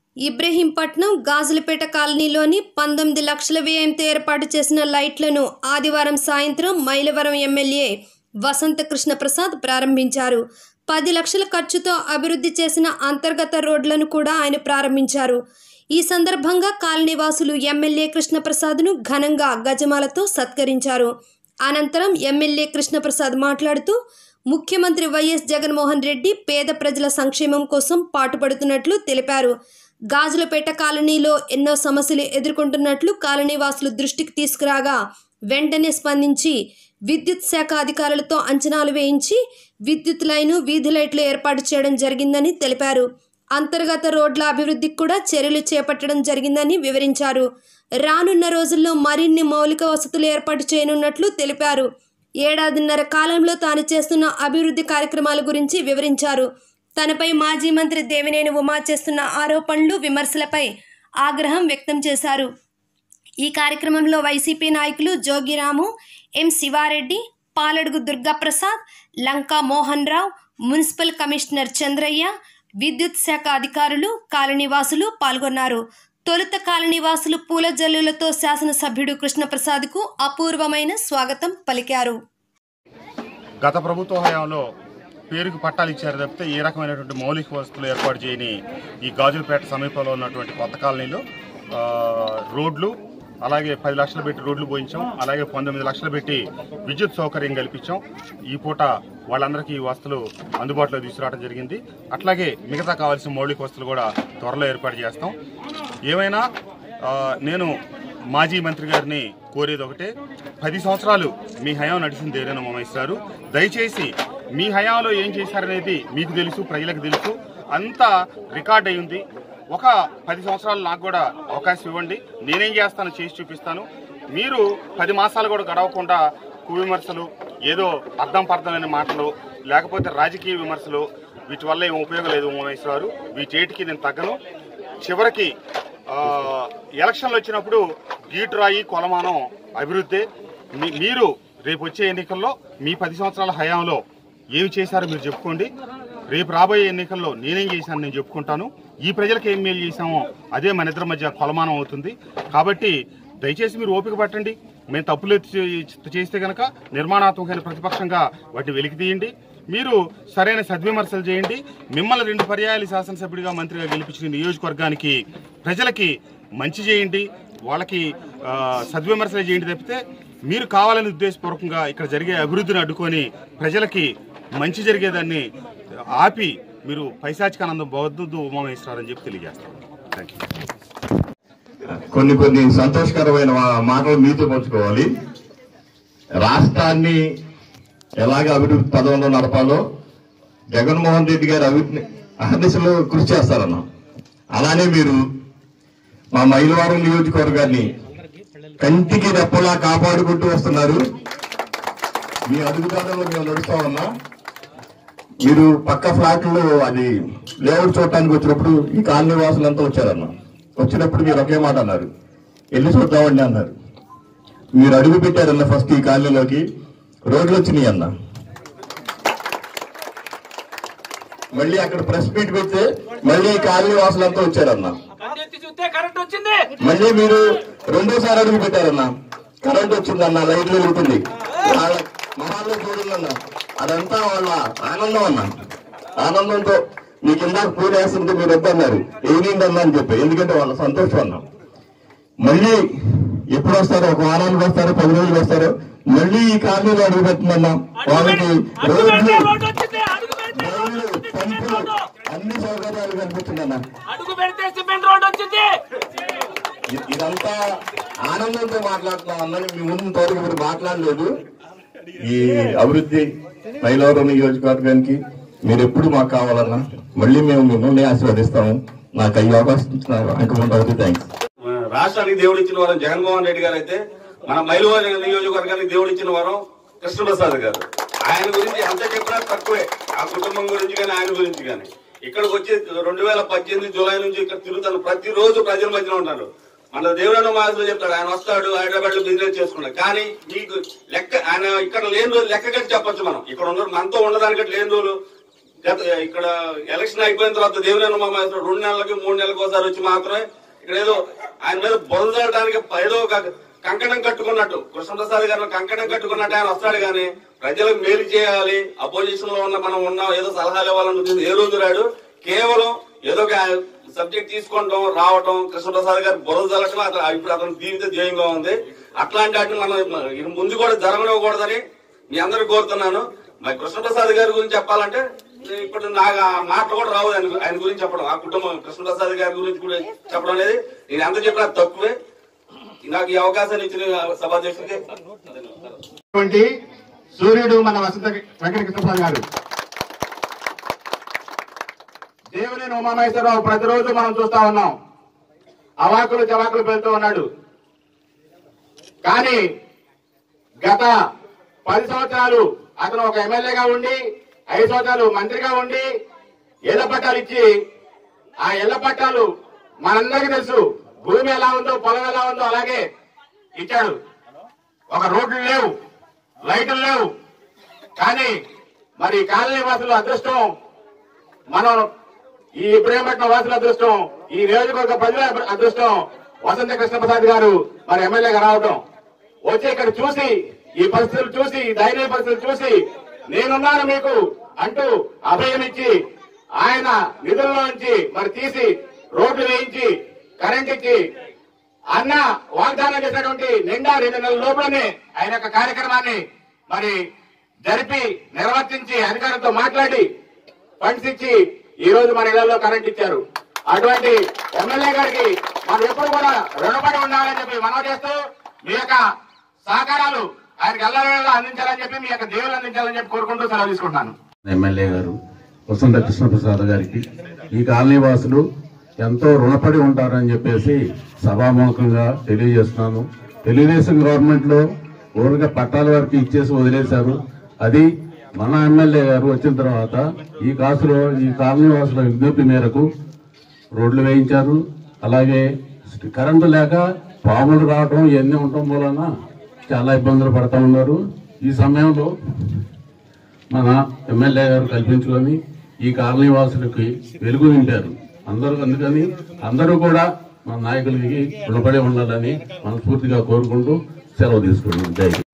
ఇబ్రహీంపట్నం గాజులపేట కాలనీలోని పంతొమ్మిది లక్షల వ్యయంతో ఏర్పాటు చేసిన లైట్లను ఆదివారం సాయంత్రం మైలవరం ఎమ్మెల్యే వసంత కృష్ణ ప్రసాద్ ప్రారంభించారు పది లక్షల ఖర్చుతో అభివృద్ధి చేసిన అంతర్గత రోడ్లను కూడా ఆయన ప్రారంభించారు ఈ సందర్భంగా కాలనీవాసులు ఎమ్మెల్యే కృష్ణప్రసాద్ను ఘనంగా గజమాలతో సత్కరించారు అనంతరం ఎమ్మెల్యే కృష్ణప్రసాద్ మాట్లాడుతూ ముఖ్యమంత్రి వైఎస్ జగన్మోహన్ రెడ్డి పేద ప్రజల సంక్షేమం కోసం పాటుపడుతున్నట్లు తెలిపారు గాజులపేట కాలనీలో ఎన్నో సమస్యలు ఎదుర్కొంటున్నట్లు కాలనీవాసులు దృష్టికి తీసుకురాగా వెంటనే స్పందించి విద్యుత్ శాఖ అధికారులతో అంచనాలు వేయించి విద్యుత్ లైను వీధి లైట్లు ఏర్పాటు చేయడం జరిగిందని తెలిపారు అంతర్గత రోడ్ల అభివృద్ధికి కూడా చర్యలు చేపట్టడం జరిగిందని వివరించారు రానున్న రోజుల్లో మరిన్ని మౌలిక వసతులు ఏర్పాటు చేయనున్నట్లు తెలిపారు ఏడాదిన్నర కాలంలో తాను చేస్తున్న అభివృద్ధి కార్యక్రమాల గురించి వివరించారు తనపై మాజీ మంత్రి దేవినేని ఉమా చేస్తున్న ఆరోపణలు విమర్శలపై ఆగ్రహం వ్యక్తం చేశారు ఈ కార్యక్రమంలో వైసీపీ నాయకులు Jogi Ramu M Siva Reddy Paladugu Durga Prasad Lanka Mohan Rao municipal commissioner Chandraiah విద్యుత్ శాఖ అధికారులు కాలనీవాసులు పాల్గొన్నారు తొలుత కాలనీవాసులు పూల జల్లులతో శాసనసభ్యుడు కృష్ణప్రసాద్కు అపూర్వమైన స్వాగతం పలికారు గత ప్రభుత్వ హయాంలో పేరుకు పట్టాలు ఇచ్చారు తప్పితే ఏ రకమైనటువంటి మౌలిక వసతులు ఏర్పాటు చేయని ఈ గాజులపేట సమీపంలో ఉన్నటువంటి కొత్త కాలనీలో ఆ, రోడ్లు అలాగే పది లక్షలు పెట్టి రోడ్లు పోయించాం అలాగే పంతొమ్మిది లక్షలు పెట్టి విద్యుత్ సౌకర్యం కల్పించాం ఈ పూట వాళ్ళందరికీ ఈ వస్తువులు అందుబాటులో తీసుకురావడం జరిగింది అట్లాగే మిగతా కావాల్సిన మౌలిక వస్తువులు కూడా త్వరలో ఏర్పాటు చేస్తాం ఏమైనా ఆ, నేను మాజీ మంత్రి గారిని కోరేది ఒకటే పది సంవత్సరాలు మీ హయాం నడిచింది ఏదైనా మమేశ్వరారు దయచేసి మీ హయాంలో ఏం చేశారనేది మీకు తెలుసు ప్రజలకు తెలుసు అంతా రికార్డ్ అయి ఉంది ఒక పది సంవత్సరాలు నాకు కూడా అవకాశం ఇవ్వండి నేనేం చేస్తానో చేసి చూపిస్తాను మీరు పది మాసాలు కూడా గడవకుండా కువిమర్శలు ఏదో అర్థం పర్థమైన మాటలు లేకపోతే రాజకీయ విమర్శలు వీటి వల్ల ఏం ఉపయోగం లేదు ఉమేశ్వరారు వీటేటికి నేను తగ్గను చివరికి ఆ, ఎలక్షన్లు వచ్చినప్పుడు గీటురాయి కొలమానం అభివృద్ధి మీ- మీరు రేపు వచ్చే ఎన్నికల్లో మీ పది సంవత్సరాల హయాంలో ఏమి చేశారో మీరు చెప్పుకోండి రేపు రాబోయే ఎన్నికల్లో నేనేం చేశాను నేను చెప్పుకుంటాను ఈ ప్రజలకు ఏం మేలు చేశామో అదే మన ఇద్దరి మధ్య కొలమానం అవుతుంది కాబట్టి దయచేసి మీరు ఓపిక పట్టండి మేము తప్పులు ఎత్తి చేస్తే గనక నిర్మాణాత్మకమైన ప్రతిపక్షంగా వాటిని వెలికి తీయండి మీరు సరైన సద్విమర్శలు చేయండి మిమ్మల్ని రెండు పర్యాయాలు శాసనసభ్యుడిగా మంత్రిగా గెలిపించిన నియోజకవర్గానికి ప్రజలకి మంచి చేయండి వాళ్ళకి ఆ, సద్విమర్శలు చేయండి తప్పితే మీరు కావాలని ఉద్దేశపూర్వకంగా ఇక్కడ జరిగే అభివృద్ధిని అడ్డుకొని ప్రజలకి మంచి జరిగేదాన్ని ఆపి మీరు పైశాచిక ఆనందం బౌద్ధ ఉమామేశ్వరారని చెప్పి తెలియజేస్తాను థ్యాంక్ యూ కొన్ని కొన్ని సంతోషకరమైన మా- మాటలు మీతో పంచుకోవాలి రాష్ట్రాన్ని ఎలాగ అభివృద్ధి పదంలో నడపాలో జగన్మోహన్ రెడ్డి గారు అభివృద్ధి అహర్నిశలో కృషి చేస్తారన్న అలానే మీరు మా మైలవరం నియోజకవర్గాన్ని కంటికి రెప్పలా కాపాడుకుంటూ వస్తున్నారు మీ అడుగుదారులో మేము నడుస్తా ఉన్నా మీరు పక్క ఫ్లాట్లో అది లేఅవుట్ చూడటానికి వచ్చినప్పుడు ఈ కాలనీ వాసులంతా వచ్చారన్న వచ్చినప్పుడు మీరు ఒకే మాట అన్నారు వెళ్ళి చూద్దామండి అన్నారు మీరు అడుగు పెట్టారన్న ఫస్ట్ ఈ కాలనీలోకి రోడ్లు వచ్చినాయి అన్న మళ్ళీ అక్కడ ప్రెస్ మీట్ పెడితే మళ్ళీ ఈ కాలనీ వాసులంతా వచ్చారన్న కన్నెత్తి చూస్తే కరెంట్ వచ్చింది మళ్ళీ మీరు రెండోసారి అడుగు పెట్టారన్న కరెంట్ వచ్చిందన్న లైట్లు వెలుగుతుంది వాళ్ళ మొహాల్లో చూడండి అదంతా వాళ్ళ ఆనందం అన్న ఆనందంతో మీకు ఇందాక పూజ వేస్తుంటే మీరు వద్దన్నారు ఏమైంది అన్న అని చెప్పి ఎందుకంటే వాళ్ళ సంతోషం అన్న మళ్ళీ ఎప్పుడు వస్తారో ఒక వారానికి వస్తారో పది రోజులు వస్తారో మళ్ళీ ఈ కాలనీలో అడుగు పెట్టిందన్న వాళ్ళకి అడుగు రోడ్లు పెడితే రోడ్డు వచ్చింది అడుగు పెడితే రోడ్డు బళ్ళు, వచ్చింది, సిమెంట్ పంపులు రోడ్డు. అన్ని సౌకర్యాలు కనిపిస్తుందన్న అడుగు పెడితే సిమెంట్ రోడ్ వచ్చింది ఇ- ఇదంతా ఆనందంతో మాట్లాడుతున్నాం అన్నది మీ ముందు ఇంతవరకు మీరు మాట్లాడలేదు ఈ అభివృద్ధి మైలవరం నియోజకవర్గానికి మీరు ఎప్పుడు మాకు కావాలన్నా మళ్ళీ మేము మిమ్మల్ని ఆశీర్వదిస్తాము నాకు అయ్యి అవకాశం ఇచ్చినారు అంకమంటే థ్యాంక్స్ రాష్ట్రానికి దేవుడు ఇచ్చిన వరం జగన్మోహన్ రెడ్డి గారు అయితే మన మైలువారి నియోజకవర్గానికి దేవుడు ఇచ్చిన వరం కృష్ణప్రసాద్ గారు ఆయన గురించి ఎంత చెప్పినా తక్కువే ఆ కుటుంబం గురించి కానీ ఆయన గురించి కానీ ఇక్కడికి వచ్చి రెండు వేల పద్దెనిమిది జూలై నుంచి ఇక్కడ తిరుగుతాను ప్రతిరోజు ప్రజల మధ్యలో ఉంటాడు మన దేవుడన్న మాటలు చెప్తాడు ఆయన వస్తాడు హైదరాబాద్ లో బిజినెస్ చేసుకున్నాడు కానీ మీకు లెక్క ఆయన ఇక్కడ లేని రోజు లెక్క కట్టి చెప్పొచ్చు మనం ఇక్కడ ఉన్న మనతో ఉండడానికి లేని రోజులు గత ఇక్కడ ఎలక్షన్ అయిపోయిన తర్వాత దేవినేని ఉమామహేశ్వరరావు రెండు నెలలకి మూడు నెలలకు ఒకసారి వచ్చి మాత్రమే ఇక్కడ ఏదో ఆయన మీద బొందడానికి ఏదో ఒక కంకణం కట్టుకున్నట్టు కృష్ణప్రసాద్ గారిని కంకణం కట్టుకున్నట్టు ఆయన వస్తాడు కానీ ప్రజలకు మేలు చేయాలి అపోజిషన్ లో ఉన్న మనం ఉన్నాం ఏదో సలహాలు ఇవ్వాలని ఉద్దేశం ఏ రోజు రాడు కేవలం ఏదో ఒక సబ్జెక్ట్ తీసుకోవడం రావటం కృష్ణప్రసాద్ గారి బురద జలటం అతను ఇప్పుడు అతని జీవిత ధ్యేయంగా ఉంది అట్లాంటి వాటిని మనం ఇక ముందు కూడా జరగనివ్వకూడదని మీ అందరూ కోరుతున్నాను మరి కృష్ణప్రసాద్ గారి గురించి చెప్పాలంటే ఇప్పుడు నాకు ఆ మాటలు కూడా రావు ఆయన ఆయన గురించి చెప్పడం ఆ కుటుంబం కృష్ణప్రసాద్ గారి గురించి కూడా చెప్పడం అనేది నేను ఎంత చెప్పినా తక్కువే నాకు ఈ అవకాశాన్ని ఇచ్చిన సభాధ్యక్షుడికి అటువంటి సూర్యుడు మన వసంత వెంకట కృష్ణప్రసాద్ గారు దేవుని ఉమామహేశ్వరరావు ప్రతిరోజు మనం చూస్తా ఉన్నాం అవాకులు జవాకులు పెడుతూ ఉన్నాడు కానీ గత పది సంవత్సరాలు అతను ఒక ఎమ్మెల్యేగా ఉండి ఐదు సంవత్సరాలు మంత్రిగా ఉండి ఇళ్ల పట్టాలు ఇచ్చి ఆ ఇళ్ల పట్టాలు మనందరికీ తెలుసు భూమి ఎలా ఉందో పొలం ఎలా ఉందో అలాగే ఇచ్చాడు ఒక రోడ్లు లేవు లైట్లు లేవు కానీ మరి కాలనీ వాసుల అదృష్టం మనం ఈ ఇబ్రహీంపట్నం వాసుల అదృష్టం ఈ నియోజకవర్గ ప్రజల అదృష్టం వసంత కృష్ణప్రసాద్ గారు మరి ఎమ్మెల్యేగా రావటం వచ్చి ఇక్కడ చూసి ఈ పరిస్థితులు చూసి ఈ దైనీయ పరిస్థితులు చూసి నేనున్నాను మీకు అంటూ అభయం ఇచ్చి ఆయన నిధుల్లో నుంచి మరి తీసి రోడ్లు వేయించి కరెంట్ ఇచ్చి అన్న వాగ్దానం చేసినటువంటి నిండా రెండు నెలల లోపలనే ఆయన యొక్క కార్యక్రమాన్ని మరి జరిపి నిర్వర్తించి అధికారులతో మాట్లాడి ఫండ్స్ ఇచ్చి ఈ రోజు మన ఇళ్లలో కరెంట్ ఇచ్చారు అటువంటి ఎమ్మెల్యే గారికి మనం ఎప్పుడు కూడా రుణపడి ఉండాలని చెప్పి మనం చేస్తూ మీ యొక్క సహకారాలు ఆయనకి ఎల్లవేళ అందించాలని చెప్పి మీ యొక్క దేవులు అందించాలని చెప్పి కోరుకుంటూ సెలవు తీసుకుంటున్నాను ఎమ్మెల్యే గారు వసంత కృష్ణప్రసాద్ గారికి ఈ కాలనీ వాసులు ఎంతో రుణపడి ఉంటారని చెప్పేసి సభాముఖంగా తెలియజేస్తున్నాను తెలుగుదేశం గవర్నమెంట్ లో ఊరిగా పట్టాల వరకు ఇచ్చేసి వదిలేశారు అది మన ఎమ్మెల్యే గారు వచ్చిన తర్వాత ఈ కాసులో ఈ కాలనీ వాసుల విజ్ఞప్తి మేరకు రోడ్లు వేయించారు అలాగే కరెంటు లేక పాములు రావడం ఇవన్నీ ఉండటం వలన చాలా ఇబ్బందులు పడతా ఉన్నారు ఈ సమయంలో మన ఎమ్మెల్యే గారు కల్పించుకొని ఈ కాలనీ వాసులకి వెలుగు నింపారు అందరూ అందుకని అందరూ కూడా మన నాయకులకి రుణపడి ఉండాలని మనస్ఫూర్తిగా కోరుకుంటూ సెలవు తీసుకుంటున్నాం జై హింద్.